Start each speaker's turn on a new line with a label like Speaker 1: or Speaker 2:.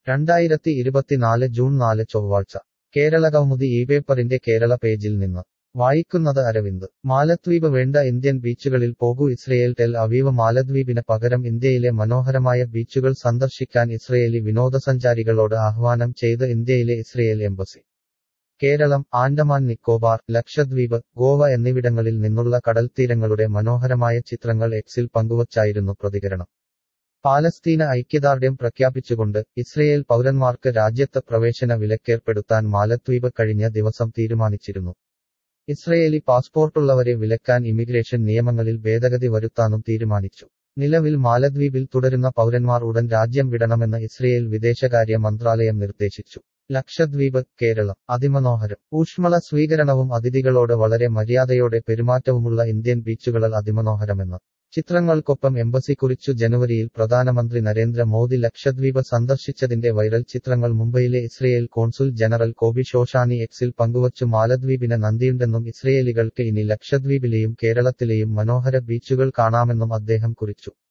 Speaker 1: രണ്ടായിരത്തി ഇരുപത്തിനാല് ജൂൺ നാല് ചൊവ്വാഴ്ച കേരളകൗമുദി ഈ പേപ്പറിന്റെ കേരള പേജിൽ നിന്ന് വായിക്കുന്നത് അരവിന്ദ് മാലദ്വീപ് വേണ്ട ഇന്ത്യൻ ബീച്ചുകളിൽ പോകൂ ഇസ്രയേൽ ടെൽ അവീവ് മാലദ്വീപിന് പകരം ഇന്ത്യയിലെ മനോഹരമായ ബീച്ചുകൾ സന്ദർശിക്കാൻ ഇസ്രയേലി വിനോദസഞ്ചാരികളോട് ആഹ്വാനം ചെയ്ത് ഇന്ത്യയിലെ ഇസ്രയേൽ എംബസി കേരളം ആൻഡമാൻ നിക്കോബാർ ലക്ഷദ്വീപ് ഗോവ എന്നിവിടങ്ങളിൽ നിന്നുള്ള കടൽത്തീരങ്ങളുടെ മനോഹരമായ ചിത്രങ്ങൾ എക്സിൽ പങ്കുവച്ചായിരുന്നു പ്രതികരണം പാലസ്തീന ഐക്യദാർഢ്യം പ്രഖ്യാപിച്ചുകൊണ്ട് ഇസ്രയേൽ പൗരന്മാർക്ക് രാജ്യത്ത് പ്രവേശന വിലക്കേർപ്പെടുത്താൻ മാലദ്വീപ് കഴിഞ്ഞ ദിവസം തീരുമാനിച്ചിരുന്നു ഇസ്രയേലി പാസ്പോർട്ടുള്ളവരെ വിലക്കാൻ ഇമിഗ്രേഷൻ നിയമങ്ങളിൽ ഭേദഗതി വരുത്താനും തീരുമാനിച്ചു നിലവിൽ മാലദ്വീപിൽ തുടരുന്ന പൗരന്മാർ ഉടൻ രാജ്യം വിടണമെന്ന് ഇസ്രയേൽ വിദേശകാര്യ മന്ത്രാലയം നിർദ്ദേശിച്ചു ലക്ഷദ്വീപ് കേരളം അതിമനോഹരം ഊഷ്മള സ്വീകരണവും അതിഥികളോട് വളരെ മര്യാദയോടെ പെരുമാറ്റവുമുള്ള ഇന്ത്യൻ ബീച്ചുകൾ അതിമനോഹരമെന്ന് ചിത്രങ്ങൾക്കൊപ്പം എംബസി കുറിച്ചു ജനുവരിയിൽ പ്രധാനമന്ത്രി നരേന്ദ്ര മോദി ലക്ഷദ്വീപ് സന്ദർശിച്ചതിന്റെ വൈറൽ ചിത്രങ്ങൾ മുംബൈയിലെ Israel consul general Kobbi Shoshani എക്സിൽ പങ്കുവച്ചു മാലദ്വീപിന് നന്ദിയുണ്ടെന്നും ഇസ്രയേലികൾക്ക് ഇനി ലക്ഷദ്വീപിലെയും കേരളത്തിലെയും മനോഹര ബീച്ചുകൾ കാണാമെന്നും അദ്ദേഹം കുറിച്ചു